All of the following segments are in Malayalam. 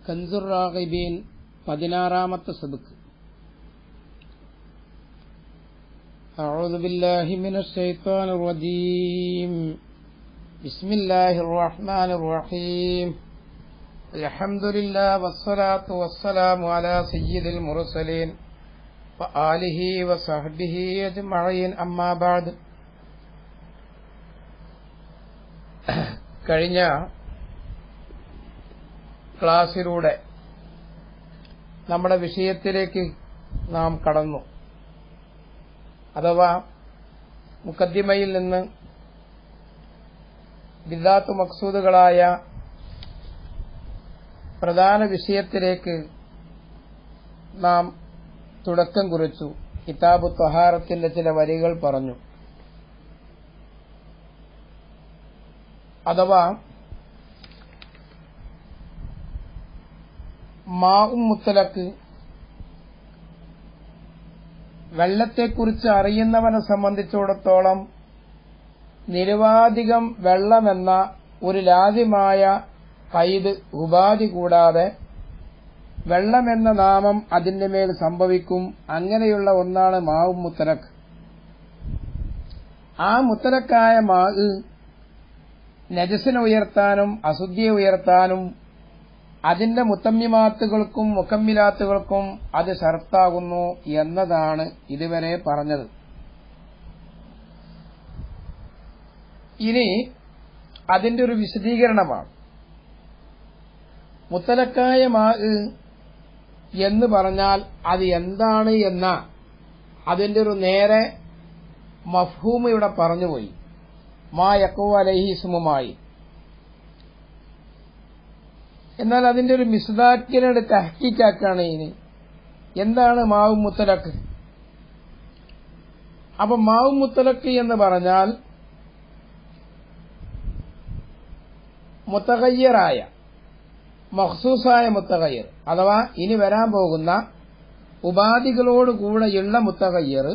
കൻസുർ റാഗിബീൻ പതിനാറാമത്തെ സബക്ക് أعوذ بالله من الشيطان الرجيم بسم الله الرحمن الرحيم الحمد لله والصلاة والسلام على سيد المرسلين وآله وصحبه أجمعين أما بعد കഴിഞ്ഞ ക്ലാസ്സിലൂടെ നമ്മുടെ വിഷയത്തിലേക്ക് നാം കടന്നു അഥവാ മുക്കദ്ദിമയിൽ നിന്ന് ബിദാത്ത് മക്സൂദുകളായ പ്രധാന വിഷയത്തിലേക്ക് നാം തുടക്കം കുറിച്ചു കിതാബ് ത്വഹാറത്തിന്റെ ചില വരികൾ പറഞ്ഞു അഥവാ മാവും മുത്തലക്ക് വെള്ളത്തെക്കുറിച്ച് അറിയുന്നവനെ സംബന്ധിച്ചിടത്തോളം നിരുവാധികം വെള്ളമെന്ന ഒരു ലാദ്യമായ കൈത് ഉപാധി കൂടാതെ വെള്ളമെന്ന നാമം അതിന്റെ മേൽ സംഭവിക്കും അങ്ങനെയുള്ള ഒന്നാണ് മാവും മുത്തലക്ക് ആ മുത്തലക്കായ മാവ് നജസിനെ ഉയർത്താനും അശുദ്ധിയെ ഉയർത്താനും അതിന്റെ മുത്തമ്മിമാത്തുകൾക്കും മുക്കമ്മിലാത്തുകൾക്കും അത് ഷർത്താകുന്നു എന്നതാണ് ഇതുവരെ പറഞ്ഞത് ഇനി അതിന്റെ ഒരു വിശദീകരണമാണ് മുത്തലക്കായ മാ എന്ന് പറഞ്ഞാൽ അത് എന്താണ് എന്ന അതിന്റെ ഒരു നേരെ മഫ്ഹൂമ ഇവിടെ പറഞ്ഞുപോയി മാ യക്കോ അലഹിസ്മുമായി എന്നാൽ അതിന്റെ ഒരു മിസ്ദാക്കിനോട് തഹക്കിക്കാക്കാണ് ഇനി എന്താണ് മാവ് മുത്തലക്ക് അപ്പൊ മാവ് മുത്തലക്ക് എന്ന് പറഞ്ഞാൽ മുത്തകയ്യറായ മഖ്സൂസായ മുത്തകയ്യർ അഥവാ ഇനി വരാൻ പോകുന്ന ഉപാധികളോടുകൂടെയുള്ള മുത്തകയ്യർ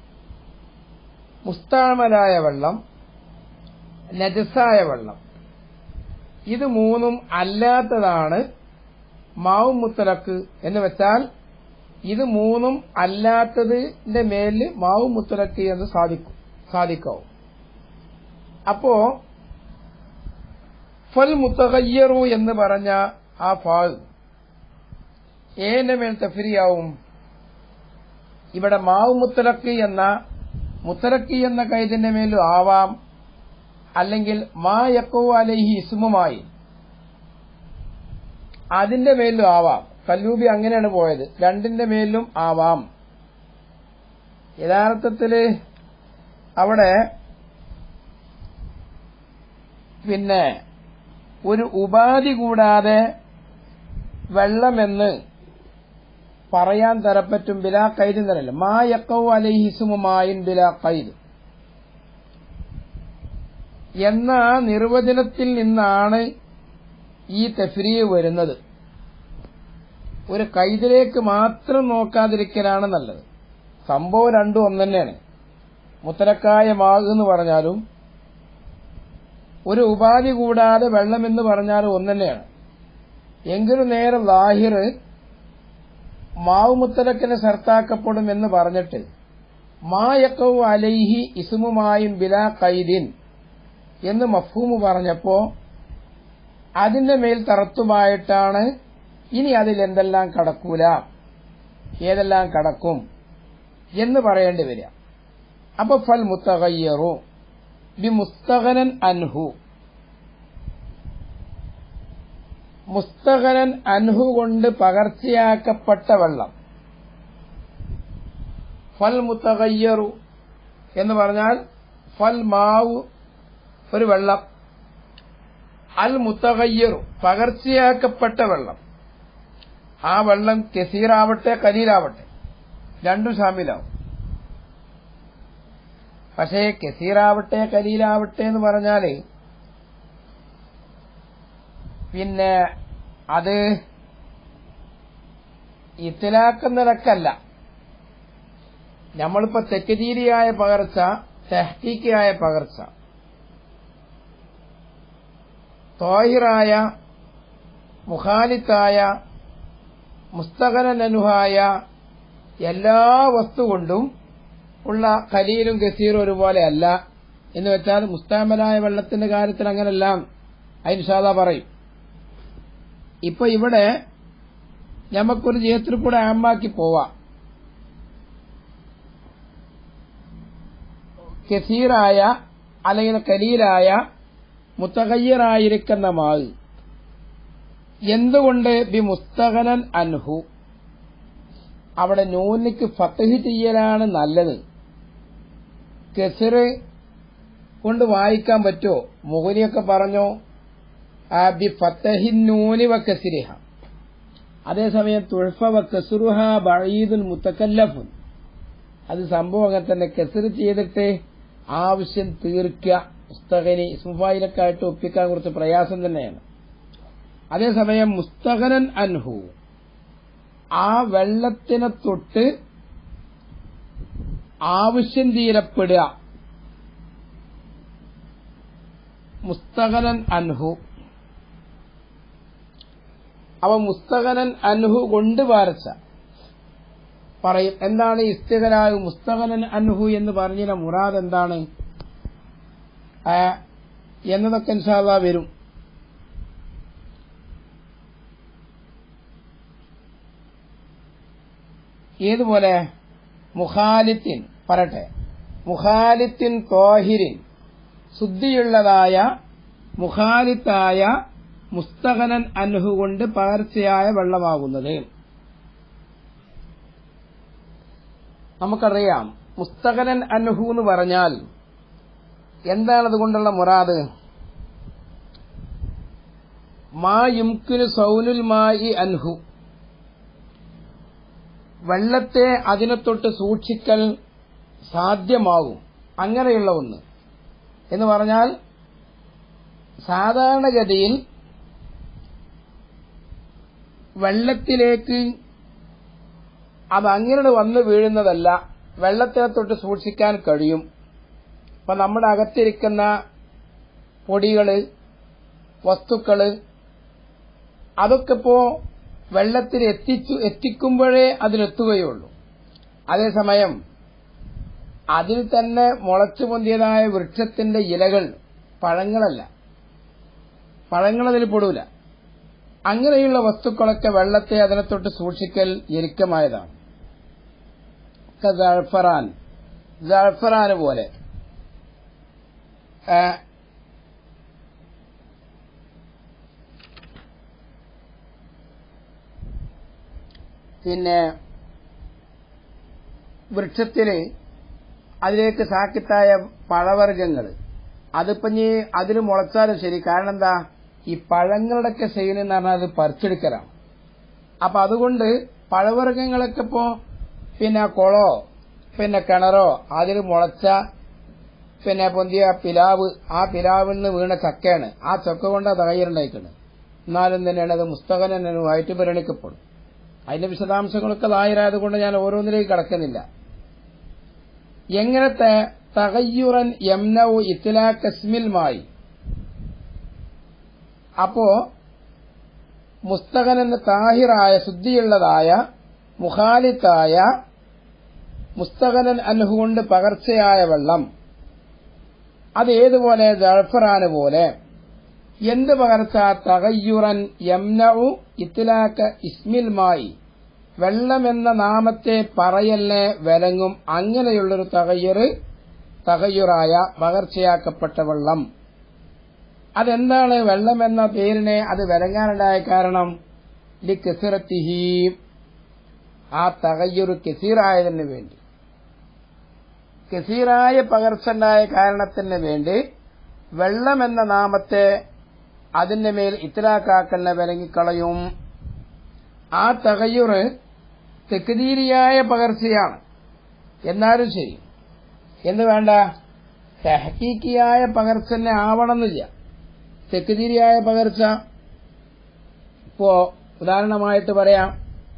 മുസ്താമലായ വെള്ളം നജസായ വെള്ളം ഇത് മൂന്നും അല്ലാത്തതാണ് മാവും മുത്തലക്ക് എന്ന് വെച്ചാൽ ഇത് മൂന്നും അല്ലാത്തതിന്റെ മേലിൽ മാവും മുത്തലക്ക് എന്ന് സാധിക്കും സാധിക്കാവും അപ്പോ ഫൽ മുത്തകയ്യറു എന്ന് പറഞ്ഞ ആ ഫാൾ ഏന്റെ മേൽ തഫരിയാവും ഇവിടെ മാവ് മുത്തലക്ക് എന്ന മുത്തലക്ക് എന്ന കൈതിന്റെ മേലും ആവാം അല്ലെങ്കിൽ മാ യക്കോ അലഹി ഇസ്മുമായി അതിന്റെ മേലിലും ആവാം കല്ലൂബി അങ്ങനെയാണ് പോയത് രണ്ടിന്റെ മേലിലും ആവാം യഥാർത്ഥത്തില് അവിടെ പിന്നെ ഒരു ഉപാധി കൂടാതെ വെള്ളമെന്ന് പറയാൻ തരപ്പറ്റും ബിലാ കൈദ് എന്നല്ല മാ യക്കോ അലഹിസുമായിൻ ബിലാ കൈദ് എന്ന നിർവചനത്തിൽ നിന്നാണ് ഈ തഫ്രീ വരുന്നത് ഒരു കൈതിലേക്ക് മാത്രം നോക്കാതിരിക്കലാണ് നല്ലത് സംഭവം രണ്ടും ഒന്ന് തന്നെയാണ് മുത്തലക്കായ മാഗ് എന്ന് പറഞ്ഞാലും ഒരു ഉപാധി കൂടാതെ വെള്ളമെന്ന് പറഞ്ഞാലും ഒന്ന് തന്നെയാണ് എങ്കിലും നേരെ ലാഹിർ മാവ് മുത്തലക്കിന് സർത്താക്കപ്പെടും എന്ന് പറഞ്ഞിട്ട് മായക്കവും അലൈഹി ഇസുമുമായും ബിലാ കൈദിൻ എന്ന് മഫൂമ് പറഞ്ഞപ്പോ അതിന്റെ മേൽ തറത്തുമായിട്ടാണ് ഇനി അതിൽ എന്തെല്ലാം കടക്കൂല ഏതെല്ലാം കടക്കും എന്ന് പറയേണ്ടി വരിക അപ്പൊ ഫൽ മുത്തകയ്യറു ബി മുസ്തകനൻ അൻഹു മുസ്തകനൻ അൻഹു കൊണ്ട് പകർച്ചയാക്കപ്പെട്ട വെള്ളം ഫൽ മുത്തകയ്യറു എന്ന് പറഞ്ഞാൽ ഫൽ മാവു ഒരു വെള്ളം അൽ മുത്തകയ്യറു പകർച്ചയാക്കപ്പെട്ട വെള്ളം ആ വെള്ളം കെസീറാവട്ടെ കലീലാവട്ടെ രണ്ടും ഷാമിലാവും പക്ഷേ കെസീറാവട്ടെ കലീലാവട്ടെ എന്ന് പറഞ്ഞാല് പിന്നെ അത് ഇത്തിലാക്കുന്ന നിലക്കല്ല നമ്മളിപ്പോ തെക്കജീരിയായ പകർച്ച തെഹ്കീക്കായ പകർച്ച തോഹിറായ മുഖാലിത്തായ മുസ്തകനനുഹായ എല്ലാ വസ്തു കൊണ്ടും ഉള്ള ഖലീലും ഗസീറും ഒരുപോലെ അല്ല എന്ന് വെച്ചാൽ മുസ്താമലായ വെള്ളത്തിന്റെ കാര്യത്തിൽ അങ്ങനെല്ലാം അതിന് സാധാ പറയും ഇപ്പൊ ഇവിടെ നമുക്കൊരു ജീവിതത്തിൽ കൂടെ ആമാക്കി പോവാം കസീറായ അല്ലെങ്കിൽ കലീലായ മുത്തകയ്യറായിരിക്കുന്ന മാവ് എന്തുകൊണ്ട് ബി മുസ്തകനൻ അൻഹു അവിടെ നൂനിക്ക് ഫത്തഹ് ചെയ്യലാണ് നല്ലത് കെസിറ് കൊണ്ട് വായിക്കാൻ പറ്റുമോ മുഹലിയൊക്കെ പറഞ്ഞോ ആ ബി ഫത്തഹിൻ നൂനി വ കസിരിഹ അതേസമയം തുഴഫ വ കസുറുഹ ബഴീദുൽ മുത്തക്കല്ലഫുൻ അത് സംഭവം അങ്ങനെ തന്നെ കെസിറ് ചെയ്തിട്ട് ആവശ്യം തീർക്കുക മുസ്തഖനി ഇസ്മുഫായിലൊക്കെ ആയിട്ട് ഒപ്പിക്കാൻ കുറച്ച് പ്രയാസം തന്നെയാണ് അതേസമയം മുസ്തഖനൻ അൻഹു ആ വെള്ളത്തിനെ തൊട്ട് ആവശ്യം തീരപ്പെടുക മുസ്തഖനൻ അൻഹു അവ മുസ്തഖനൻ അൻഹു കൊണ്ട് പാരച്ച പറയും എന്താണ് ഇസ്തിഖലാഹു മുസ്തഖനൻ അൻഹു എന്ന് പറഞ്ഞതിന്റെ മുറാദ് എന്താണ് ആ, എന്നതൊക്കെ ഇൻഷാല്ലാ വരും ഏതുപോലെ മുഖാലിത്തിൻ പറട്ടെ മുഖാലിത്തിൻ തോഹിരിൻ ശുദ്ധിയുള്ളതായ മുഖാലിത്തായ മുസ്തഖനൻ അൻഹു കൊണ്ട് പകർച്ചയായ വെള്ളമാകുന്നത് നമുക്കറിയാം മുസ്തഖനൻ അൻഹു എന്ന് പറഞ്ഞാൽ എന്താണ് അതുകൊണ്ടുള്ള മുറാദ് മാ യുംകിനു സൗനുൽ മായി അൻഹു വെള്ളത്തെ അതിനെ തൊട്ട് സൂക്ഷിക്കൽ സാധ്യമാകും അങ്ങനെയുള്ള ഒന്ന് എന്ന് പറഞ്ഞാൽ സാധാരണഗതിയിൽ വെള്ളത്തിലേക്ക് അത് അങ്ങനെ വന്നു വീഴുന്നതല്ല വെള്ളത്തിനെ തൊട്ട് സൂക്ഷിക്കാൻ കഴിയും അപ്പൊ നമ്മുടെ അകത്തിരിക്കുന്ന പൊടികള് വസ്തുക്കള് അതൊക്കെ ഇപ്പോ വെള്ളത്തിൽ എത്തിച്ചു എത്തിക്കുമ്പോഴേ അതിലെത്തുകയുള്ളൂ അതേസമയം അതിൽ തന്നെ മുളച്ചു പൊന്തിയതായ വൃക്ഷത്തിന്റെ ഇലകൾ പഴങ്ങളല്ല പഴങ്ങൾ അതിൽ പെടൂല അങ്ങനെയുള്ള വസ്തുക്കളൊക്കെ വെള്ളത്തെ അതിനെ തൊട്ട് സൂക്ഷിക്കൽ ഞെരുക്കമായതാണ് ജഴഫറാൻ ജഴഫറാന് പോലെ ആ, പിന്നെ വൃക്ഷത്തിന് അതിലേക്ക് സാക്കിത്തായ പഴവർഗ്ഗങ്ങൾ അതിപ്പോ ഇനി അതിന് മുളച്ചാലും ശരി കാരണം എന്താ ഈ പഴങ്ങളുടെയൊക്കെ സെയിൻ എന്ന് പറഞ്ഞാൽ അത് പറിച്ചെടുക്കലാണ് അപ്പൊ അതുകൊണ്ട് പഴവർഗ്ഗങ്ങളൊക്കെ ഇപ്പോ പിന്നെ കുളോ പിന്നെ കിണറോ അതിൽ മുളച്ച പിന്നെ പൊന്തിയ പിലാവ് ആ പിലാവിൽ നിന്ന് വീണ ചക്കയാണ് ആ ചക്ക കൊണ്ട് തകയ്യറുണ്ടായിക്കുന്നത് എന്നാലും തന്നെയാണ് അത് മുസ്തകനുമായിട്ട് പരിഗണിക്കപ്പെടും അതിന്റെ വിശദാംശങ്ങളൊക്കെ ലായരായതുകൊണ്ട് ഞാൻ ഓരോന്നിലേക്ക് കടക്കുന്നില്ല എങ്ങനത്തെ തകയ്യുറൻ യംനവു ഇത്തിലാ കസ്മിൽമായി അപ്പോ മുസ്തകൻ എന്ന താഹിറായ ശുദ്ധിയുള്ളതായ മുഖാലിത്തായ മുസ്തകനൻ അനുഹുകൊണ്ട് പകർച്ചയായ വെള്ളം അത് ഏതുപോലെ ജഴഫറാന് പോലെ എന്ത് പകർച്ച തകയ്യുറൻ യംനഉ ഇത്തിലാക്ക ഇസ്മിൽമായി വെള്ളമെന്ന നാമത്തെ പറയല്ലേ വിലങ്ങും അങ്ങനെയുള്ളൊരു തകയ്യുറ് തകയ്യുറായ പകർച്ചയാക്കപ്പെട്ട വെള്ളം അതെന്താണ് വെള്ളമെന്ന പേരിനെ അത് വിലങ്ങാനുണ്ടായ കാരണം ലി കെസിറത്തിഹി ആ തകയ്യുറ് കെസീറായതിന് വേണ്ടി കെസീറായ പകർച്ചണ്ടായ കാരണത്തിന് വേണ്ടി വെള്ളമെന്ന നാമത്തെ അതിന്റെ മേൽ ഇത്തലാക്കാക്കലിനെ വിലങ്ങിക്കളയും ആ തകയ്യുറ് തെക്കുതീരിയായ പകർച്ചയാണ് എന്നാലും ശരി എന്ന് വേണ്ട തെഹക്കീക്കിയായ പകർച്ച തന്നെ ആവണമെന്നില്ല തെക്കുതീരിയായ പകർച്ച ഇപ്പോ ഉദാഹരണമായിട്ട് പറയാം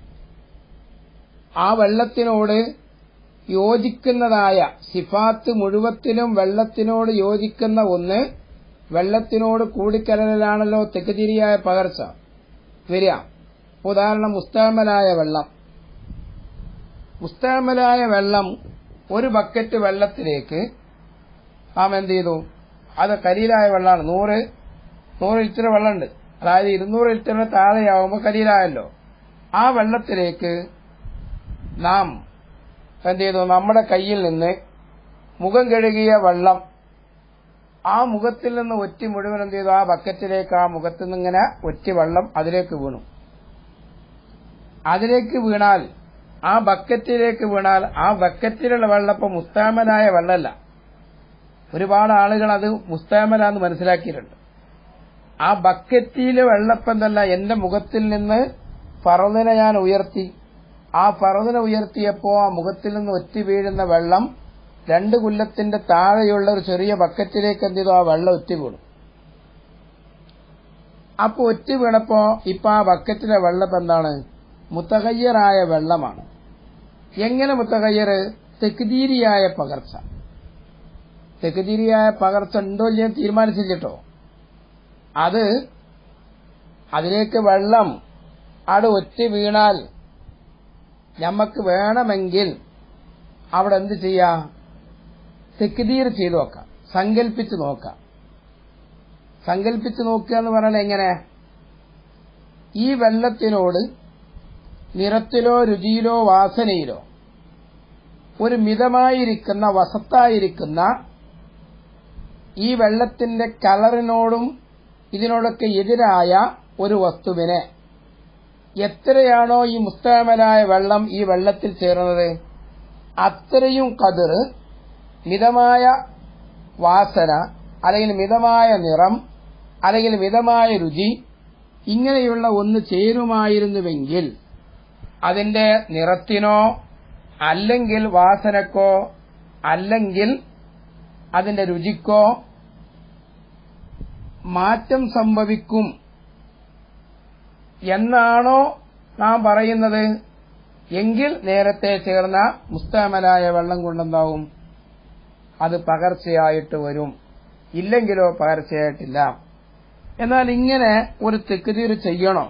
ആ വെള്ളത്തിനോട് യോജിക്കുന്നതായ സിഫാത്ത് മുഴുവത്തിലും വെള്ളത്തിനോട് യോജിക്കുന്ന ഒന്ന് വെള്ളത്തിനോട് കൂടിക്കലരലാണല്ലോ തെക്കുതിരിയായ പകർച്ച വരിക ഉദാഹരണം മുസ്താമലായ വെള്ളം മുസ്താമലായ വെള്ളം ഒരു ബക്കറ്റ് വെള്ളത്തിലേക്ക് നാം എന്ത് ചെയ്തു അത് കലീലായ വെള്ളമാണ് നൂറ് നൂറ് ലിറ്റർ വെള്ളമുണ്ട് അതായത് ഇരുന്നൂറ് ലിറ്ററിന് താഴെയാവുമ്പോൾ കലീലായല്ലോ ആ വെള്ളത്തിലേക്ക് നാം എന്ത് ചെയ്തു നമ്മുടെ കയ്യിൽ നിന്ന് മുഖം കഴുകിയ വെള്ളം ആ മുഖത്തിൽ നിന്ന് ഒറ്റി മുഴുവൻ എന്ത് ചെയ്തു ആ ബക്കറ്റിലേക്ക് ആ മുഖത്തിൽ നിന്ന് ഇങ്ങനെ ഒറ്റി വെള്ളം അതിലേക്ക് വീണു അതിലേക്ക് വീണാൽ ആ ബക്കറ്റിലേക്ക് വീണാൽ ആ ബക്കറ്റിലുള്ള വെള്ളം ഇപ്പൊ മുസ്താമലായ വെള്ളമല്ല ഒരുപാട് ആളുകൾ അത് മുസ്താമലാന്ന് മനസ്സിലാക്കിയിട്ടുണ്ട് ആ ബക്കറ്റിലെ വെള്ളപ്പെന്തല്ല എന്റെ മുഖത്തിൽ നിന്ന് ഫറദിനെ ഞാൻ ഉയർത്തി ആ ഫറദിനെ ഉയർത്തിയപ്പോ ആ മുഖത്തിൽ നിന്ന് ഒറ്റി വീഴുന്ന വെള്ളം രണ്ട് കുല്ലത്തിന്റെ താഴെയുള്ള ഒരു ചെറിയ ബക്കറ്റിലേക്ക് എന്ത് ചെയ്തു ആ വെള്ളം ഒറ്റി വീണു അപ്പൊ ഒറ്റി വീണപ്പോ ഇപ്പൊ ആ ബക്കറ്റിലെ വെള്ളം എന്താണ് മുത്തകയ്യറായ വെള്ളമാണ് എങ്ങനെ മുത്തകയ്യർ തെക്കുതീരിയായ പകർച്ച തെക്കുതീരിയായ പകർച്ച ഉണ്ടോ ഇല്ലയോ തീരുമാനിച്ചിട്ടോ അത് അതിലേക്ക് വെള്ളം അവിടെ ഒറ്റി വീണാൽ ഞമ്മക്ക് വേണമെങ്കിൽ അവിടെ എന്ത് ചെയ്യാം തെക്കുതീർ ചെയ്തു നോക്കാം സങ്കല്പിച്ച് നോക്കാം സങ്കല്പിച്ച് നോക്കുക എന്ന് പറഞ്ഞാൽ എങ്ങനെ ഈ വെള്ളത്തിനോട് നിറത്തിലോ രുചിയിലോ വാസനയിലോ ഒരു മിതമായിരിക്കുന്ന വസത്തായിരിക്കുന്ന ഈ വെള്ളത്തിന്റെ കളറിനോടും ഇതിനോടൊക്കെ എതിരായ ഒരു വസ്തുവിനെ എത്രയാണോ ഈ മുസ്താമലായ വെള്ളം ഈ വെള്ളത്തിൽ ചേർന്നത് അത്രയും കതിർ മിതമായ വാസന അല്ലെങ്കിൽ മിതമായ നിറം അല്ലെങ്കിൽ മിതമായ രുചി ഇങ്ങനെയുള്ള ഒന്ന് ചേരുമായിരുന്നുവെങ്കിൽ അതിന്റെ നിറത്തിനോ അല്ലെങ്കിൽ വാസനക്കോ അല്ലെങ്കിൽ അതിന്റെ രുചിക്കോ മാറ്റം സംഭവിക്കും എന്നാണോ നാം പറയുന്നത് എങ്കിൽ നേരത്തെ ചേർന്ന മുസ്താമലായ വെള്ളം കൊണ്ടെന്താവും അത് പകർച്ചയായിട്ട് വരും ഇല്ലെങ്കിലോ പകർച്ചയായിട്ടില്ല എന്നാൽ ഇങ്ങനെ ഒരു തെക്കുതീർ ചെയ്യണോ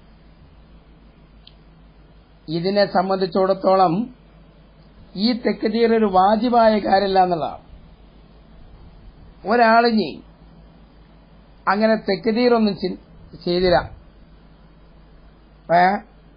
ഇതിനെ സംബന്ധിച്ചിടത്തോളം ഈ തെക്കുതീർ ഒരു വാജിബായ കാര്യമല്ല എന്നുള്ളതാണ് ഒരാളിനി അങ്ങനെ തെക്കുതീറൊന്നും ചെയ്തില്ല ഏ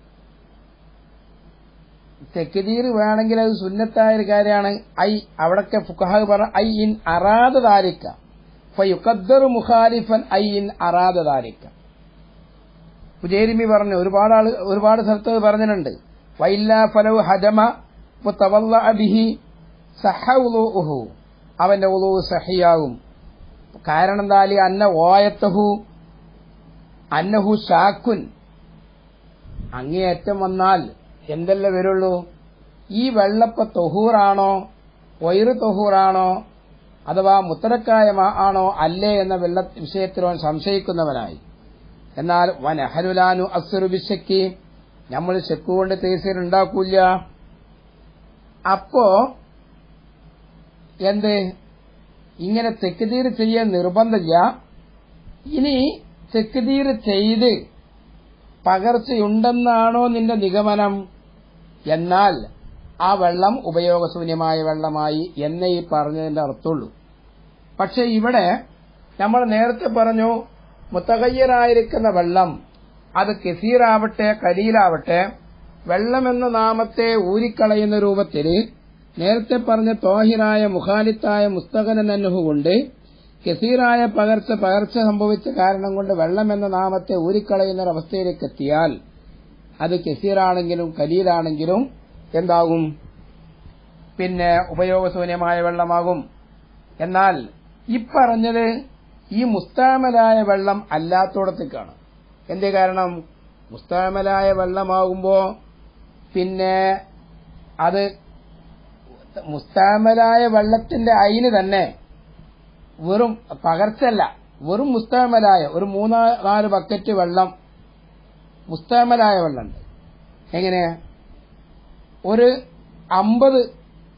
തെക്കുതീർ വേണമെങ്കിൽ അത് സുന്നത്തായ ഒരു കാര്യമാണ് ഐ അവിടൊക്കെ ഫുഖാഹ് പറഞ്ഞ ഐ ഇൻ അറാദ താരിക്ക ഫയുഖദ്ദറു മുഖാലിഫൻ ഐ ഇൻ അറാദ താരിക്ക പുജേരിമി പറഞ്ഞു ഒരുപാട് ആള് ഒരുപാട് സ്ഥലത്ത് പറഞ്ഞിട്ടുണ്ട് വൈല്ല ഫലവ് ഹജമ തവല്ല അബിഹി സഹഉഹു അവന്റെ ഉളു സഹിയാകും കാരണം എന്തായാലും അന്ന ഓയത്തഹു അന്നഹു ഷാക്കുൻ അങ്ങേയറ്റം വന്നാൽ എന്തെല്ലാം വരുള്ളൂ ഈ വെള്ളപ്പ തൊഹൂറാണോ വൈറ് തൊഹൂറാണോ അഥവാ മുത്തരക്കായ ആണോ അല്ലേ എന്ന വെള്ള വിഷയത്തിൽ അവൻ സംശയിക്കുന്നവനായി എന്നാൽ വനഹരുലാനു അസുറു ബിശക്കി നമ്മൾ ശക്കുകൊണ്ട് തേസീർ ഉണ്ടാക്കൂല അപ്പോ എന്ത് ഇങ്ങനെ തെക്കുതീർ ചെയ്യാൻ നിർബന്ധമില്ല ഇനി തെക്കുതീർ ചെയ്ത് പകർച്ചയുണ്ടെന്നാണോ നിന്റെ നിഗമനം എന്നാൽ ആ വെള്ളം ഉപയോഗശൂന്യമായ വെള്ളമായി എന്നേ ഈ പറഞ്ഞതിന്റെ അർത്ഥമുള്ളൂ പക്ഷെ ഇവിടെ നമ്മൾ നേരത്തെ പറഞ്ഞു മുത്തകയ്യരായിരിക്കുന്ന വെള്ളം അത് കെസീറാവട്ടെ കലീലാവട്ടെ വെള്ളമെന്ന നാമത്തെ ഊരിക്കളയുന്ന രൂപത്തിൽ നേരത്തെ പറഞ്ഞ തോഹിറായ മുഖാലിത്തായ മുസ്തകനന്നുഹു കൊണ്ട് കെസീറായ പകർച്ച പകർച്ച സംഭവിച്ച കാരണം കൊണ്ട് വെള്ളം എന്ന നാമത്തെ ഊരിക്കളയുന്ന ഒരവസ്ഥയിലേക്ക് എത്തിയാൽ അത് കെസീറാണെങ്കിലും കലീലാണെങ്കിലും എന്താകും പിന്നെ ഉപയോഗശൂന്യമായ വെള്ളമാകും എന്നാൽ ഇപ്പറഞ്ഞത് ഈ മുസ്താമലായ വെള്ളം അല്ലാത്തോടത്തേക്കാണ് എന്തേ കാരണം മുസ്താമലായ വെള്ളമാകുമ്പോ പിന്നെ അത് മുസ്താമലായ വെള്ളത്തിന്റെ അയിന് തന്നെ വെറും പകർച്ചല്ല വെറും മുസ്താമലായ ഒരു മൂന്നാ നാല് ബക്കറ്റ് വെള്ളം മുസ്താമലായ വെള്ളമുണ്ട് എങ്ങനെ ഒരു അമ്പത്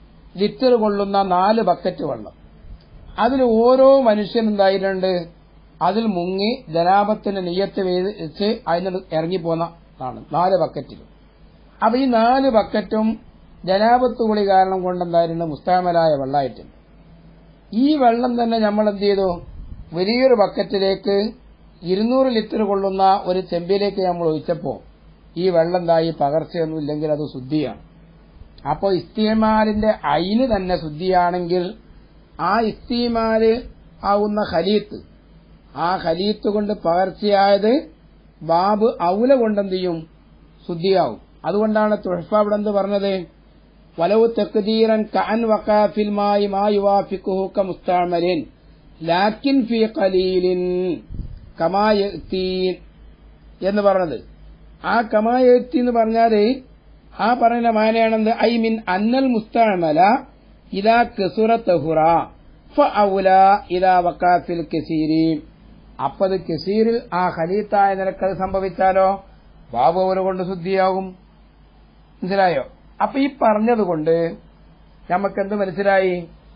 ലിറ്റർ കൊള്ളുന്ന നാല് ബക്കറ്റ് വെള്ളം അതിൽ ഓരോ മനുഷ്യൻ എന്തായിട്ടുണ്ട് അതിൽ മുങ്ങി ജനാപത്തിന്റെ നെയ്യത്ത് വെച്ച് അതിന് ഇറങ്ങിപ്പോന്നതാണ് നാല് ബക്കറ്റിലും അപ്പൊ ഈ നാല് ബക്കറ്റും ജനാപത്ത് കുളി കാരണം കൊണ്ടെന്തായിരുന്നു മുസ്താമലായ വെള്ളമായിട്ടുണ്ട് ഈ വെള്ളം തന്നെ നമ്മൾ എന്ത് ചെയ്തു വലിയൊരു ബക്കറ്റിലേക്ക് ഇരുന്നൂറ് ലിറ്റർ കൊള്ളുന്ന ഒരു ചെമ്പിലേക്ക് നമ്മൾ ഒഴിച്ചപ്പോ ഈ വെള്ളം എന്തായി പകർച്ചയൊന്നും ഇല്ലെങ്കിൽ അത് ശുദ്ധിയാണ് അപ്പോൾ ഇസ്തിമാലിന്റെ അയിന് തന്നെ ശുദ്ധിയാണെങ്കിൽ ആ ഇസ്തിമാല് ആവുന്ന ഖലീത്ത് ആ ഖലീത്ത് കൊണ്ട് പകർച്ചയായത് ബാബ് ഔല കൊണ്ടെന്ത് ചെയ്യും ശുദ്ധിയാവും അതുകൊണ്ടാണ് തുഹഫ അവിടെ എന്ത് പറഞ്ഞത് വലവ് തെക്കുദീറൻ കഅൻ വക്കാഫിൽ മായി മാ യുവാഫിക്കുഹു മുസ്താമലിൻ ലാക്കിൻ ഫി ഖലീലിൻ കമായത്തീൻ എന്ന് പറഞ്ഞത് ആ കമായത്തി എന്ന് പറഞ്ഞാല് ആ പറയുന്ന മാനയാണെന്ത് ഐ മിൻ അന്നൽ മുസ്താമല ഇതാ കസുറ തഹുറ ഫൗല ഇതാ വക്കാഫിൽ കസീരി അപ്പത് കസീറിൽ ആ ഖലീത്തായ നിലക്കത് സംഭവിച്ചാലോ ബാബു അവരെ കൊണ്ട് ശുദ്ധിയാകും മനസ്സിലായോ അപ്പൊ ഈ പറഞ്ഞതുകൊണ്ട് നമുക്കെന്ത് മനസ്സിലായി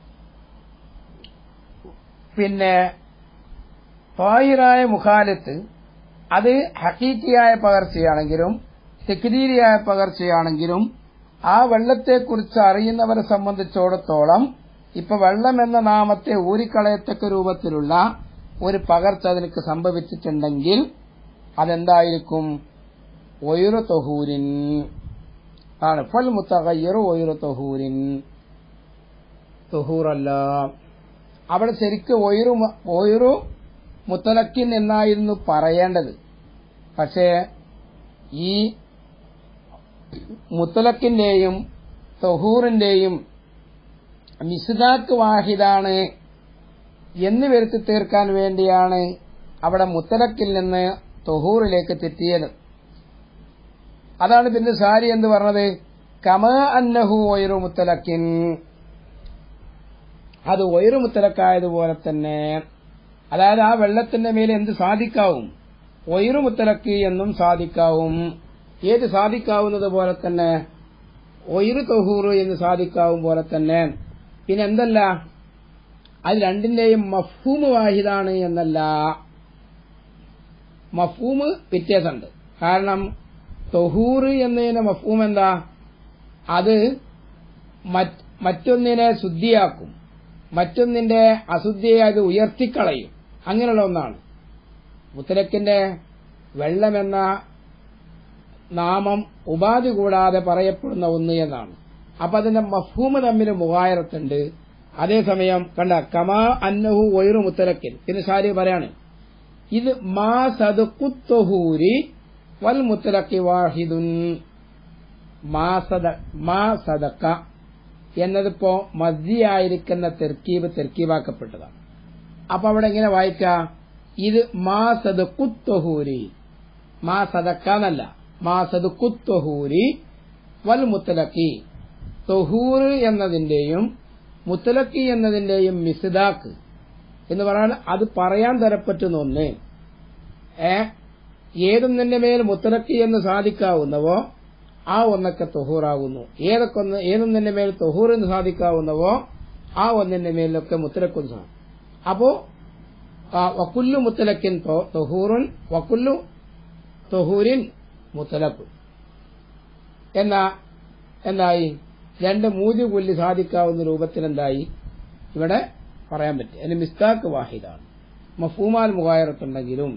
പിന്നെ താഹിറായ മുഖാലത്ത് അത് ഹക്കീക്കിയായ പകർച്ചയാണെങ്കിലും തെക്കിരീരിയായ പകർച്ചയാണെങ്കിലും ആ വെള്ളത്തെക്കുറിച്ച് അറിയുന്നവരെ സംബന്ധിച്ചിടത്തോളം ഇപ്പൊ വെള്ളം എന്ന നാമത്തെ ഊരിക്കളയത്തക്ക രൂപത്തിലുള്ള ഒരു പകർച്ച അതിനക്ക് സംഭവിച്ചിട്ടുണ്ടെങ്കിൽ അതെന്തായിരിക്കും ഒയുറു തൊഹൂരിൻ ആണ് ഫൽ മുത്തകയ്യറു ഒയുറു തൊഹൂരിൻ തൊഹൂറല്ല അവിടെ ശരിക്കും ഒയുറു ഒയുറു മുത്തലക്കിൻ എന്നായിരുന്നു പറയേണ്ടത് പക്ഷേ ഈ മുത്തലക്കിന്റെയും തൊഹൂറിന്റെയും മിസ്ദാക്ക് വാഹിദാണ് എന്ന് വരുത്തി തീർക്കാൻ വേണ്ടിയാണ് അവിടെ മുത്തലക്കിൽ നിന്ന് തൊഹൂറിലേക്ക് തെറ്റിയത് അതാണ് പിന്നെ സാരി എന്ന് പറഞ്ഞത് കമ അന്നഹു ഒയറു മുത്തലക്കിൻ അത് ഒയറു മുത്തലക്കായതുപോലെ തന്നെ അതായത് ആ വെള്ളത്തിന്റെ മേലെ എന്ത് സാധിക്കാവും ഒയറു മുത്തലക്ക് എന്നും സാധിക്കാവും ഏത് സാധിക്കാവുന്നത് പോലെ തന്നെ ഒയറു തൊഹൂറ് എന്ന് സാധിക്കാവും പോലെ തന്നെ പിന്നെ എന്തല്ല അത് രണ്ടിന്റെയും മഫൂമ് വാഹിദാണ് എന്നല്ല മഫൂമ് വ്യത്യാസമുണ്ട് കാരണം തൊഹൂറ് എന്നതിന്റെ മഫൂം എന്താ അത് മറ്റൊന്നിനെ ശുദ്ധിയാക്കും മറ്റൊന്നിന്റെ അശുദ്ധിയെ അത് ഉയർത്തിക്കളയും അങ്ങനെയുള്ള ഒന്നാണ് മുത്തലക്കിന്റെ വെള്ളമെന്ന നാമം ഉപാധി കൂടാതെ പറയപ്പെടുന്ന ഒന്ന് എന്നാണ് അപ്പൊ അതിന്റെ മഫൂമ് തമ്മിൽ മുഖായറത്തുണ്ട് അതേസമയം കണ്ട കമാ അന്നഹു ഒയറു മുത്തലക്കിൻ പിന്നെ സാരി പറയാണ് ഇത് മാ സദുക്കുത്തൊഹൂരി വൽ മുത്തലക്കി വാഹിദുൻ മാ സദക്ക എന്നതിപ്പോ മദ്യയായിരിക്കുന്ന തെർക്കീബ് തെർക്കീബാക്കപ്പെട്ടതാണ് അപ്പൊ അവിടെ എങ്ങനെ വായിക്ക ഇത് മാ സദുക്കുത്തൊഹൂരി മാ സദക്ക എന്നല്ല മാ സദുക്കുത്തൊഹൂരി വൽ മുത്തലക്കി തൊഹൂർ എന്നതിന്റെയും മുത്തലക്കി എന്നതിന്റെയും മിസ്ദാക്ക് എന്ന് പറഞ്ഞാൽ അത് പറയാൻ തരപ്പറ്റുന്ന ഒന്ന് ഏ ഏതൊന്നിന്റെ മേൽ മുത്തലക്കി എന്ന് സാധിക്കാവുന്നവോ ആ ഒന്നൊക്കെ തൊഹൂറാകുന്നു ഏതൊക്കെ ഒന്ന് ഏതൊന്നിന്റെ മേൽ തൊഹൂർ എന്ന് സാധിക്കാവുന്നവോ ആ ഒന്നിന്റെ മേലൊക്കെ മുത്തലക്കൊന്ന് സാധിക്കും അപ്പോ വക്കുല്ലു മുത്തലക്കിൻ തൊഹൂറുൻ വക്കുല്ലു തൊഹൂരിൻ മുത്തലക്കു എന്നാ എന്തായി രണ്ട് മൂതി പുല്ല് സാധിക്കാവുന്ന രൂപത്തിൽ എന്തായി ഇവിടെ പറയാൻ പറ്റും അതിന് മിസ്താക്ക് വാഹിദാണ് മഫൂമാൽ മുഖായറത്തുണ്ടെങ്കിലും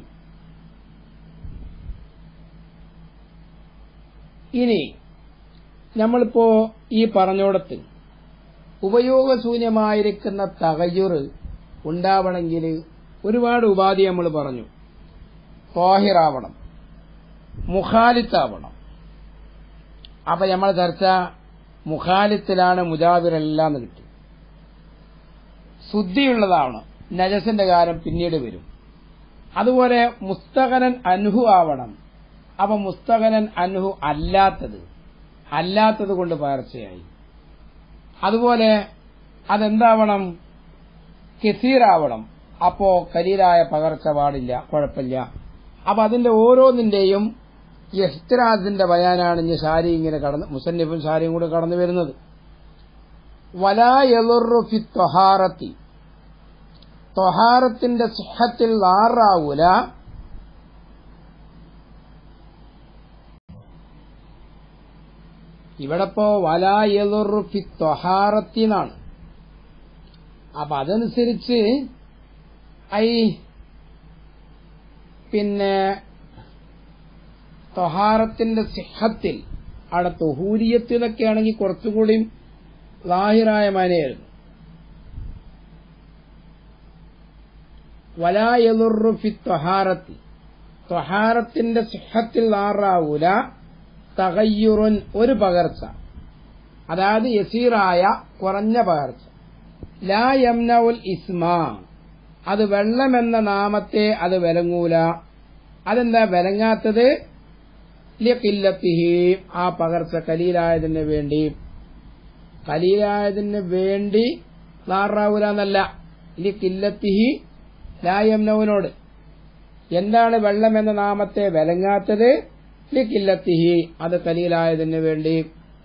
ഇനി നമ്മളിപ്പോ ഈ പറഞ്ഞോടത്ത് ഉപയോഗശൂന്യമായിരിക്കുന്ന തകയുറ് ഉണ്ടാവണമെങ്കിൽ ഒരുപാട് ഉപാധി നമ്മൾ പറഞ്ഞു തോഹിറാവണം മുഖാലിത്താവണം അപ്പൊ നമ്മൾ ചർച്ച മുഖാലിത്തിലാണ് മുജാവിറെല്ലാം കിട്ടി ശുദ്ധിയുള്ളതാണ് നജസിന്റെ കാലം പിന്നീട് വരും അതുപോലെ മുസ്തകനൻ അൻഹു ആവണം അപ്പൊ മുസ്തകനൻ അൻഹു അല്ലാത്തത് അല്ലാത്തത് കൊണ്ട് പകർച്ചയായി അതുപോലെ അതെന്താവണം കെസീറാവണം അപ്പോ കലീലായ പകർച്ച പാടില്ല കുഴപ്പമില്ല അപ്പൊ അതിന്റെ ഓരോന്നിന്റെയും ഇഹ്തിറാസിന്റെ ബയാനാണ് ഇനി ഷാരി ഇങ്ങനെ കടന്ന് മുസന്നിഫും ഷാരിയും കൂടെ കടന്നു വരുന്നത് വലാ യലുറു ഫി ത്വഹാറത്തി തൊഹാറത്തിന്റെ സിഹത്തിൽ ലാറാവൂല ഇവിടെ ഇപ്പോ വലായലുറു ഫി തൊഹാറത്തിനാണ് അപ്പൊ അതനുസരിച്ച് ഐ പിന്നെ തൊഹാറത്തിന്റെ സിഹത്തിൽ അവിടെ തൊഹൂരിയത്ത് എന്നൊക്കെ ആണെങ്കിൽ കുറച്ചുകൂടി ലാഹിറായ മാനയായിരുന്നു വലായലുറു ഫി തൊഹാറത്തി തൊഹാറത്തിന്റെ സിഹത്തിൽ ആറാവൂല തകയ്യുറുൻ ഒരു പകർച്ച അതായത് യസീറായ കുറഞ്ഞ പകർച്ച ലാ യംനഉൽ ഇസ്മാ അത് വെള്ളമെന്ന നാമത്തെ അത് വിലങ്ങൂല അതെന്താ വിലങ്ങാത്തത് ലിഖില്ലത്തിഹി ആ പകർച്ച കലീലായതിന് വേണ്ടി കലീലായതിന് വേണ്ടി നാറാവൂല എന്നല്ല ലിഖില്ലത്തിഹി ലായംനവിനോട് എന്താണ് വെള്ളം എന്ന നാമത്തെ വിലങ്ങാത്തത് ലിഖില്ലത്തിഹി അത് കലീലായതിന് വേണ്ടി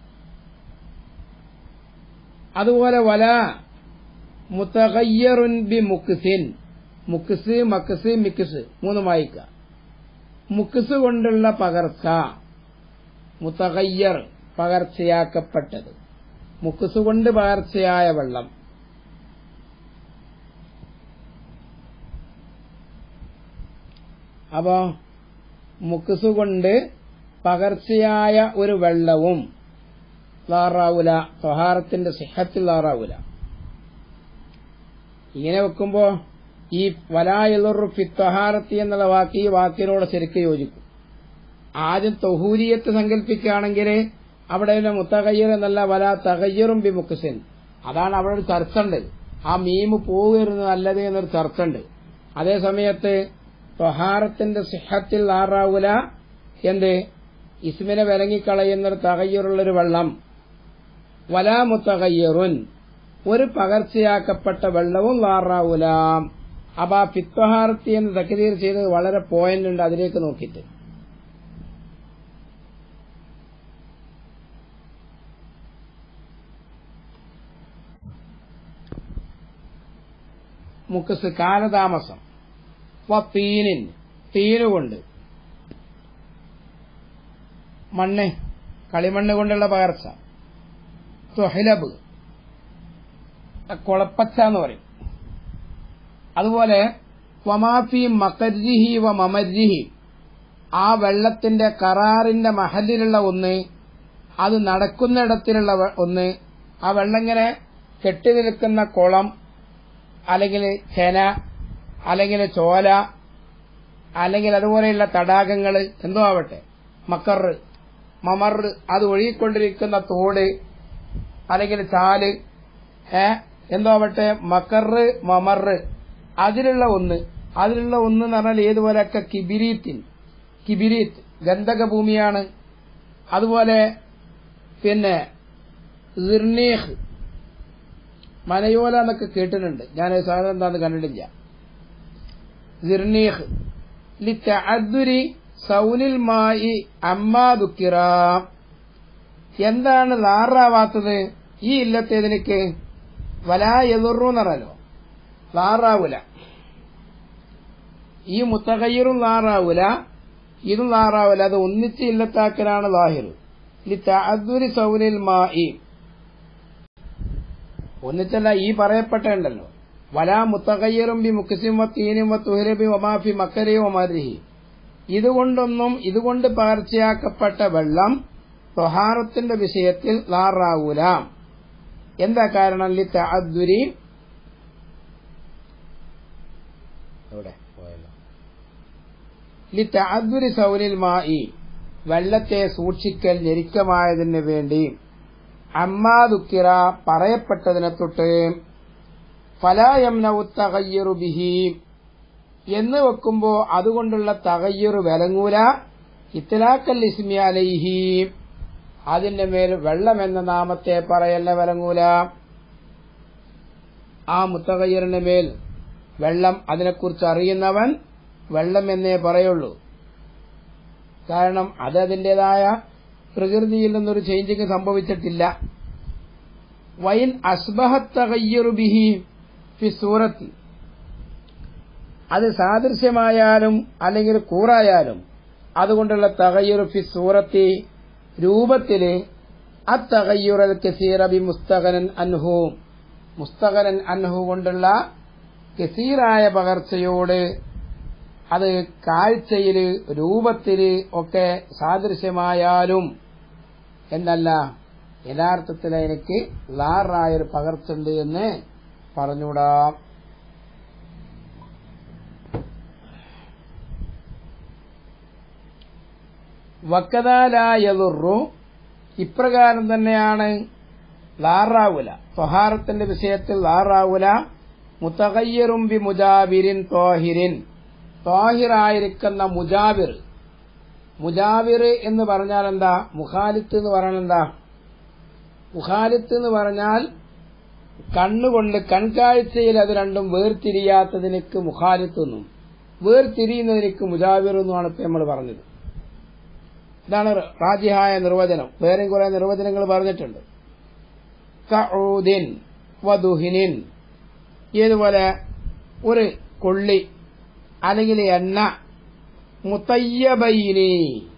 അതുപോലെ വല മുത്തകയ്യറുൻ ബി മുക്സിൻ മുക്സ് മക്സ് മിക്സ് മൂന്ന് വായിക്ക മുക്സ് കൊണ്ടുള്ള പകർച്ച മുത്തകയ്യർ പകർച്ചയാക്കപ്പെട്ടത് മുക്സ് കൊണ്ട് പകർച്ചയായ വെള്ളം അപ്പോ മുക്സ് കൊണ്ട് പകർച്ചയായ ഒരു വെള്ളവും ലാറാവൂല തൊഹാറത്തിന്റെ സിഹത്തിൽ ലാറാവൂല ഇങ്ങനെ വെക്കുമ്പോ ഈ വലായുറു ഫിത്വഹാരത്തി എന്നുള്ള വാക്ക് ഈ വാക്കിനോട് ശരിക്ക് യോജിക്കും ആദ്യം തൊഹൂരിയത്ത് സങ്കല്പിക്കുകയാണെങ്കിൽ അവിടെ പിന്നെ മുത്തകയ്യർ എന്നല്ല വല തകയ്യറും ബി മുക്സിൻ അതാണ് അവിടെ ഒരു ചർച്ച ഉണ്ട് ആ മീമ് പോകരുത് നല്ലത് എന്നൊരു ചർച്ച ഉണ്ട് അതേ സമയത്ത് തൊഹാരത്തിന്റെ സിഹത്തിൽ ആറാവൂല എന്ത് ഇസ്മിനെ വിലങ്ങിക്കളയുന്നൊരു തകയ്യറുള്ളൊരു വെള്ളം വലാ മുത്തകയ്യറുൻ ഒരു പകർച്ചയാക്കപ്പെട്ട വെള്ളവും ലാറാവൂല അപ്പൊ ആ ഫിത്വഹാർത്തി എന്ന് തക്കതീർ ചെയ്തത് വളരെ പോയിന്റ് ഉണ്ട് അതിലേക്ക് നോക്കിയിട്ട് മുക്കസ് കാലതാമസം തീനിൻ തീനുകൊണ്ട് മണ്ണ് കളിമണ്ണ് കൊണ്ടുള്ള പകർച്ച തൊഹിലബ് കുളപ്പച്ച എന്ന് പറയും അതുപോലെ വമാഫി മകരിഹി വ മമരിഹി ആ വെള്ളത്തിന്റെ കറാറിന്റെ മഹലിലുള്ള ഒന്ന് അത് നടക്കുന്നിടത്തിലുള്ള വെ- ഒന്ന് ആ വെള്ളം ഇങ്ങനെ കെട്ടി നിൽക്കുന്ന കുളം അല്ലെങ്കിൽ ചെന അല്ലെങ്കിൽ ചോല അല്ലെങ്കിൽ അതുപോലെയുള്ള തടാകങ്ങൾ എന്തോ ആവട്ടെ മക്കർ മമർ അത് ഒഴുകിക്കൊണ്ടിരിക്കുന്ന തോട് അല്ലെങ്കിൽ ചാല് ഏ എന്തോ ആവട്ടെ മക്കറ് മമറ് അതിലുള്ള ഒന്ന് അതിലുള്ള ഒന്ന് എന്ന് പറഞ്ഞാൽ ഏതുപോലെയൊക്കെ കിബിരീത്തിൻ കിബിരീത്ത് ഗന്ധക ഭൂമിയാണ് അതുപോലെ പിന്നെ സിർനീഹ് മനയോല എന്നൊക്കെ കേട്ടിട്ടുണ്ട് ഞാൻ ഈ സാധനം എന്താന്ന് കണ്ടിട്ടില്ല സിർനീഹ് ലിത്തഅദ്ദുരി സൗനിൽ മായി അമ്മാ ദുക്കിറ എന്താണ് ലാറാവാത്തത് ഈ ഇല്ലത്തേതിനിക്ക് വലാ എതിർന്നു എന്നറിയാലോ ലാറാവൂല ഈ മുത്തകയ്യറും ലാറാവൂല ഇതും ലാറാവൂല അത് ഒന്നിച്ച് ഇല്ലത്താക്കലാണ് ലാഹിർ ലിത്തഅദ്ദുരി സൗനിൽ മായി ഒന്നിച്ചല്ല ഈ പറയപ്പെട്ടുണ്ടല്ലോ വലാ മുത്തകയ്യറും ബി മുക്സിം വത്തീനും വത്തുഹരബി വമാഫി മക്കരി വമാരിഹി ഇതുകൊണ്ടൊന്നും ഇതുകൊണ്ട് പകർച്ചയാക്കപ്പെട്ട വെള്ളം തൊഹാറത്തിന്റെ വിഷയത്തിൽ ലാറാവൂല എന്താ കാരണം ലി തഅദ്ദുരി എവിടെ പോയല്ലോ ലി തഅദ്ദുരി സൗനിൽ മായി വെള്ളത്തെ സൂക്ഷിക്കൽ ഞെരുക്കമായതിന് വേണ്ടി അമ്മാ ദുക്കിറ പറയപ്പെട്ടതിനെ തൊട്ട് ഫലായംനവു തകയ്യറു ബിഹി എന്ന് വെക്കുമ്പോ അതുകൊണ്ടുള്ള തകയ്യറു വിലങ്ങൂല ഇത്തലാക്കൽ ഇസ്മി അലൈഹി അതിന്റെ മേൽ വെള്ളം എന്ന നാമത്തെ പറയല്ല വിലങ്ങൂല ആ മുത്തകയ്യറിന്റെ മേൽ വെള്ളം അതിനെക്കുറിച്ച് അറിയുന്നവൻ വെള്ളം എന്നേ പറയുള്ളൂ കാരണം അത് അതിന്റേതായ പ്രകൃതിയിൽ നിന്നൊരു ചേഞ്ചിങ് സംഭവിച്ചിട്ടില്ല വൈൻ അസ്ബഹത്തകയ്യറു ബിഹി ഫി സൂറത്തി അത് സാദൃശ്യമായാലും അല്ലെങ്കിൽ കൂറായാലും അതുകൊണ്ടുള്ള തകയ്യുർ ഫി സൂറത്തി രൂപത്തില് അത്തകയ്യുറൽ കസീറബി മുസ്തകനൻ അൻഹു മുസ്തകനൻ അൻഹു കൊണ്ടുള്ള കസീറായ പകർച്ചയോട് അത് കാഴ്ചയില് രൂപത്തില് ഒക്കെ സാദൃശ്യമായാലും എന്നല്ല യഥാർത്ഥത്തിൽ എനിക്ക് ലാറായൊരു പകർച്ചുണ്ട് എന്ന് പറഞ്ഞുകൂടാ വക്കതാലായതുറു ഇപ്രകാരം തന്നെയാണ് ലാറാവുല ത്വഹാറത്തിന്റെ വിഷയത്തിൽ ലാറാവുല മുത്തകയ്യറും ബി മുജാബിരിൻ തോഹിരിൻ തോഹിറായിരിക്കുന്ന മുജാബിർ മുജാബിർ എന്ന് പറഞ്ഞാൽ എന്താ മുഖാലിത്ത് എന്ന് പറഞ്ഞാൽ എന്താ മുഖാലിത്ത് എന്ന് പറഞ്ഞാൽ കണ്ണുകൊണ്ട് കൺകാഴ്ചയിൽ അത് രണ്ടും വേർതിരിയാത്തതിനക്ക് മുഖാലിത്ത് എന്നും വേർതിരിയുന്നതിനക്ക് മുജാബിർ എന്നുമാണ് ഇപ്പൊ നമ്മൾ പറഞ്ഞത് ഇതാണ് റാജിഹായ നിർവചനം വേറെയും കുറെ നിർവചനങ്ങൾ പറഞ്ഞിട്ടുണ്ട് കഊദിൻ വധുഹിനിൻ ഏതുപോലെ ഒരു കൊള്ളി അല്ലെങ്കിൽ എണ്ണ മുത്തയ്യബൈനി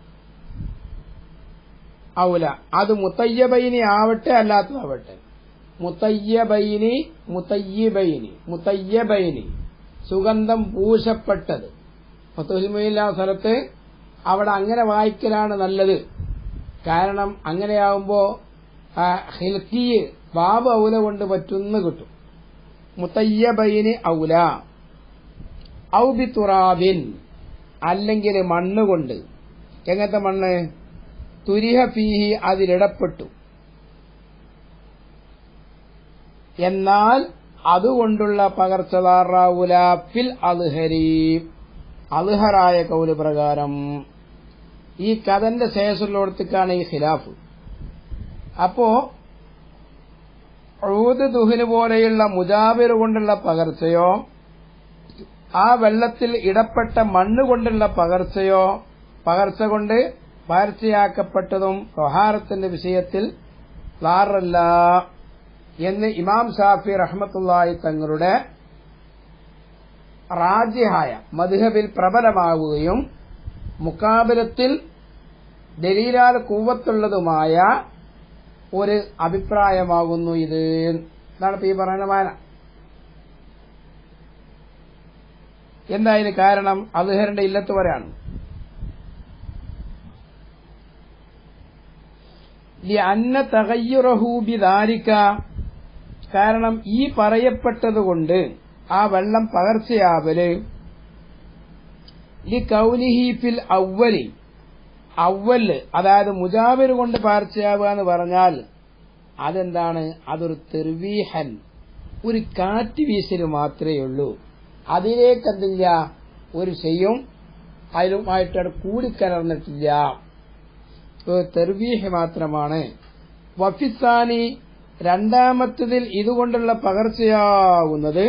ഔല അത് മുത്തയ്യബൈനി ആവട്ടെ അല്ലാത്തതാവട്ടെ മുത്തയ്യബൈനി മുത്തയ്യബൈനി മുത്തയ്യബൈനി സുഗന്ധം പൂശപ്പെട്ടത് ഫത്തുഹിമയില്ല സ്ഥലത്ത് അവിടെ അങ്ങനെ വായിക്കലാണ് നല്ലത് കാരണം അങ്ങനെയാവുമ്പോ ഹിൽക്കി ബാബ് ഔല കൊണ്ട് പറ്റുന്ന കിട്ടും മുത്തയ്യബൈനി ഔല ഔബി തുറാബിൻ അല്ലെങ്കിൽ മണ്ണ് കൊണ്ട് എങ്ങനത്തെ മണ്ണ് തുരിഹ ഫീഹി അതിലിടപ്പെട്ടു എന്നാൽ അതുകൊണ്ടുള്ള പകർച്ചതാറാവുല ഫിൽ അൽഹരി അൽഹറായ കൗല് പ്രകാരം ഈ കഥന്റെ ശേഷമുള്ളിടത്തേക്കാണ് ഈ ഖിലാഫ് അപ്പോ ഊദ് ദുഹിന് പോലെയുള്ള മുജാബിർ കൊണ്ടുള്ള പകർച്ചയോ ആ വെള്ളത്തിൽ ഇടപ്പെട്ട മണ്ണ് കൊണ്ടുള്ള പകർച്ചയോ പകർച്ച കൊണ്ട് പകർച്ചയാക്കപ്പെട്ടതും സ്വഹാരത്തിന്റെ വിഷയത്തിൽ ലാറല്ല എന്ന് ഇമാം ഷാഫി റഹ്മത്തുള്ളാഹി തങ്ങളുടെ റാജിഹായ മധുഹബിൽ പ്രബലമാവുകയും മുക്കാബിലത്തിൽ ദലീലാൽ കൂവത്തുള്ളതുമായ ഒരു അഭിപ്രായമാകുന്നു ഇത് എന്നാണ് ഇപ്പൊ ഈ പറയുന്ന മാന എന്തായാലും കാരണം അൽഹറിന്റെ ഇല്ലത്ത് വരെയാണ് അന്ന തകയ്യുറഹൂബിദാരിക്ക കാരണം ഈ പറയപ്പെട്ടതുകൊണ്ട് ആ വെള്ളം പകർച്ചയാവല് ലി കൗനിഹി ഫിൽ അവലി അവല് അതായത് മുജാബിർ കൊണ്ട് പകർച്ചയാവുക എന്ന് പറഞ്ഞാൽ അതെന്താണ് അതൊരു തെർവീഹൻ ഒരു കാറ്റ് വീശല് മാത്രമേ ഉള്ളൂ അതിലേക്ക് എന്തില്ല ഒരു ചെയ്യും അതിലുമായിട്ട് കൂടിക്കലർന്നിട്ടില്ല തെർവീഹ് മാത്രമാണ് വഫിസാനി രണ്ടാമത്തതിൽ ഇതുകൊണ്ടുള്ള പകർച്ചയാവുന്നത്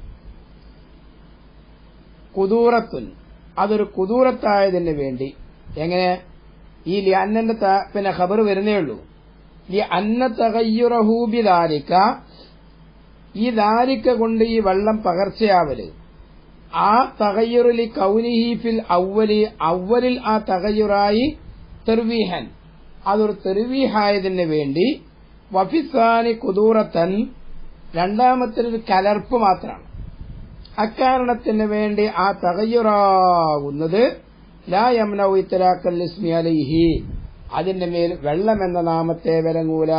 കുതൂറത്തുൻ അതൊരു കുതൂറത്തായതിന് വേണ്ടി എങ്ങനെ ഈ ലി അന്നന്റെ പിന്നെ ഖബർ വരുന്നേ ഉള്ളൂ ലി അന്ന തകയ്യുറഹൂബി ദാരിക്ക ഈ ദാരിക്ക കൊണ്ട് ഈ വെള്ളം പകർച്ചയാവല് ആ തകയ്യുറിലി കൗനിഹി ഫിൽ അവലി അവലിൽ ആ തകയ്യുറായി തെർവീഹൻ അതൊരു തെർവീഹായതിന് വേണ്ടി വഫിസാനി കുതൂറത്തൻ രണ്ടാമത്തെ കലർപ്പ് മാത്രമാണ് അക്കാരണത്തിന് വേണ്ടി ആ തകയ്യുറാകുന്നത് ലാ യംനൗ ഇത്തലാക്കൽ ഇസ്മി അലൈഹി അതിന്റെ മേൽ വെള്ളം എന്ന നാമത്തെ വിലങ്ങൂല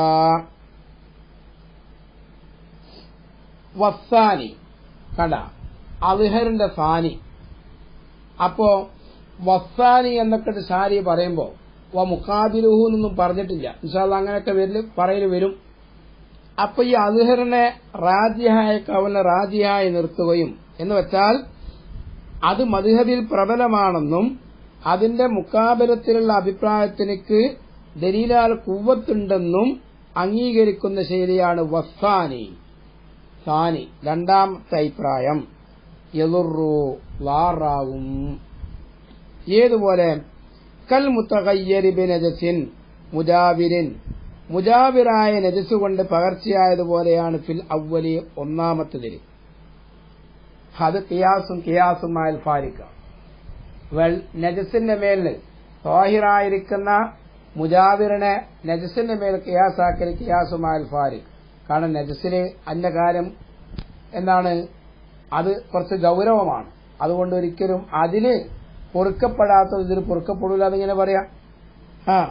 വസാനി കണ്ട അൽഹറിന്റെ സാനി അപ്പോ വസാനി എന്നൊക്കെ സാരി പറയുമ്പോ വ മുക്കാബിലുഹു എന്നൊന്നും പറഞ്ഞിട്ടില്ല ഇൻഷാല്ല അങ്ങനെയൊക്കെ വരല് പറയല് വരും അപ്പൊ ഈ അൽഹറിനെ റാജിഹായ കവലിനെ റാജിയായി നിർത്തുകയും എന്ന് വെച്ചാൽ അത് മധുഹബിൽ പ്രബലമാണെന്നും അതിന്റെ മുക്കാബലത്തിലുള്ള അഭിപ്രായത്തിനക്ക് ദലീലാൽ കുവ്വത്തുണ്ടെന്നും അംഗീകരിക്കുന്ന ശൈലിയാണ് വസാനി സാനി രണ്ടാമത്തെ അഭിപ്രായം എളുറു ലാറാവും ഏതുപോലെ കൽ മുത്തകയ്യരിബി നജസിൻ മുജാബിരിൻ മുജാബിറായ നജസ് കൊണ്ട് പകർച്ചയായതുപോലെയാണ് ഫിൽ അവലി ഒന്നാമത്തതിൽ അത് കിയാസും കിയാസുമായൽ ഫാരിക്ക വെൾ നജസിന്റെ മേലിൽ തോഹിറായിരിക്കുന്ന മുജാവിറിനെ നജസിന്റെ മേൽ കിയാസാക്കൽ കിയാസുമായൽ ഫാരിക് കാരണം നജസിന് അന്യകാര്യം എന്താണ് അത് കുറച്ച് ഗൗരവമാണ് അതുകൊണ്ട് ഒരിക്കലും അതിന് പൊറുക്കപ്പെടാത്തത് ഇതിന് പൊറുക്കപ്പെടില്ല എന്നിങ്ങനെ പറയാം ആ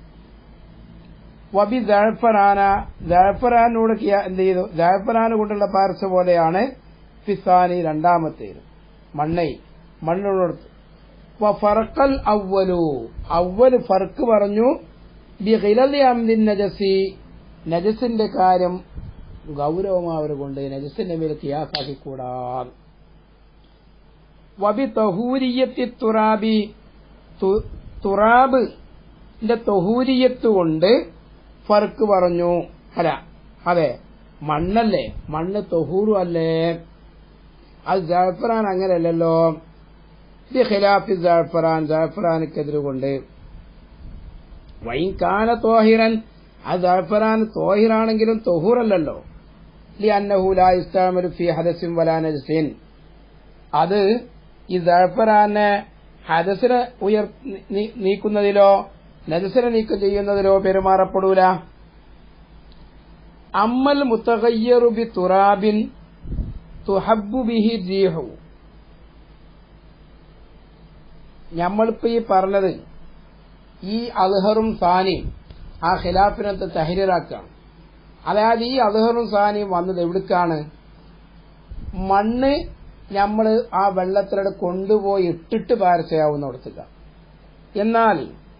വബി ദഴഫറാന ദഴഫറാനോട് എന്ത് ചെയ്തു ദഴഫറാന് കൊണ്ടുള്ള പാർച്ച പോലെയാണ് ഫിസാനി രണ്ടാമത്തേത് മണ്ണൈ മണ്ണിനോടത്ത് ഫറക്കൽ അവലു അവല് ഫർക്ക് പറഞ്ഞു ബിഹിലി നജസി നജസിന്റെ കാര്യം ഗൗരവമാവർ കൊണ്ട് നജസിന്റെ മേൽ കിയാസാക്കിക്കൂടാ വബി തഹൂരിയത്തി തുറാബി തുറാബ് തൊഹൂരിയത്ത് കൊണ്ട് ഫർക്ക് പറഞ്ഞു അല്ല അതെ മണ്ണല്ലേ മണ്ണ് തൊഹൂറു അല്ലേ അത് ജാഫറാൻ അങ്ങനെയല്ലല്ലോ ഇത് ഖിലാഫി ജാഫറാൻ ജാഫറാനക്കെതിരെ കൊണ്ട് വൈകാന തോഹിറൻ അത് ജാഫറാൻ തോഹിറാണെങ്കിലും തൊഹൂറല്ലല്ലോ ലി അന്നഹുല ഇസ്ലാമലു ഫി ഹദസിൻ വലാനജസിൻ അത് ഈ ജാഫറാനെ ഹദസിനെ ഉയർ നീക്കുന്നതിലോ നജസിനെ നീക്കം ചെയ്യുന്നതിലോ പെരുമാറപ്പെടൂല അമ്മൽ മുത്തകയ്യറു ബി തുറാബിൻ തുഹബ്ബു ബിഹി ജീഹു നമ്മളിപ്പോ ഈ പറഞ്ഞത് ഈ അൽഹറും സാനിയും ആ ഖിലാഫിനത്തെ തഹരീറാക്കാണ് അതായത് ഈ അൽഹറും സാനിയും വന്നത് എവിടേക്കാണ് മണ്ണ് നമ്മൾ ആ വെള്ളത്തിലൂടെ കൊണ്ടുപോയി ഇട്ടിട്ട് പാരച്ചയാവുന്നിടത്തുക എന്നാൽ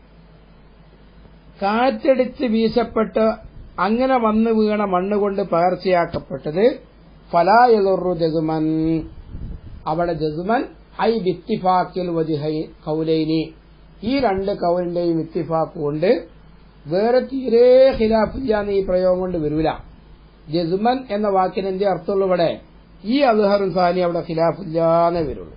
കാറ്റടിച്ച് വീശപ്പെട്ട് അങ്ങനെ വന്നു വീണ മണ്ണ് കൊണ്ട് പകർച്ചയാക്കപ്പെട്ടത് ഫലായുറു ജസുമൻ അവിടെ ജസുമൻ ഐ ബിത്തിഫാക്കിൽ വജിഹൈ കൗലൈനി ഈ രണ്ട് കൗലിന്റെയും ഇത്തിഫാക്ക് കൊണ്ട് വേറെ തീരെ ഖിലാഫില്ലാന്ന് ഈ പ്രയോഗം കൊണ്ട് വരൂല ജസുമൻ എന്ന വാക്കിന് എന്തേ അർത്ഥമുള്ളൂ ഇവിടെ ഈ അൽഹറും സാനി അവിടെ ഖിലാഫില്ലാന്നേ വരുള്ളൂ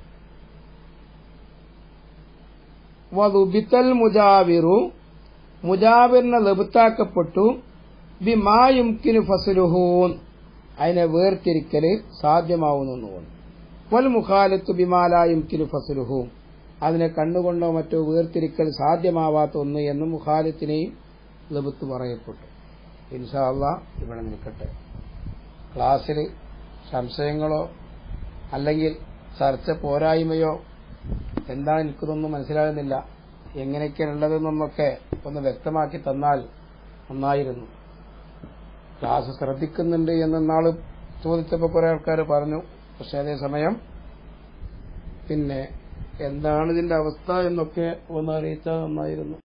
വതുബിത്തൽ മുജാവിറു മുജാബിറിനെ ലബുത്താക്കപ്പെട്ടു ബിമായുംകിനു ഫസലുഹൂൻ അതിനെ വേർതിരിക്കല് സാധ്യമാവുന്നു വൽ മുഖാലത്ത് ബിമാലായുംകിനു ഫസലുഹൂൻ അതിനെ കണ്ണുകൊണ്ടോ മറ്റോ വേർതിരിക്കൽ സാധ്യമാവാത്ത ഒന്ന് എന്ന് മുഖാലത്തിനെയും ലബുത്ത് പറയപ്പെട്ടു ഇൻഷാല്ല ഇവിടെ നിൽക്കട്ടെ ക്ലാസ്സിൽ സംശയങ്ങളോ അല്ലെങ്കിൽ ചർച്ച പോരായ്മയോ എന്താണ് എനിക്കിതൊന്നും മനസ്സിലാകുന്നില്ല എങ്ങനെയൊക്കെയാണ് ഉള്ളതെന്നൊക്കെ ഒന്ന് വ്യക്തമാക്കി തന്നാൽ നന്നായിരുന്നു ക്ലാസ് ശ്രദ്ധിക്കുന്നുണ്ട് എന്ന് നാള് ചോദിച്ചപ്പോൾ കുറെ ആൾക്കാർ പറഞ്ഞു പക്ഷെ അതേസമയം പിന്നെ എന്താണ് ഇതിന്റെ അവസ്ഥ എന്നൊക്കെ ഒന്ന് അറിയിച്ചാൽ നന്നായിരുന്നു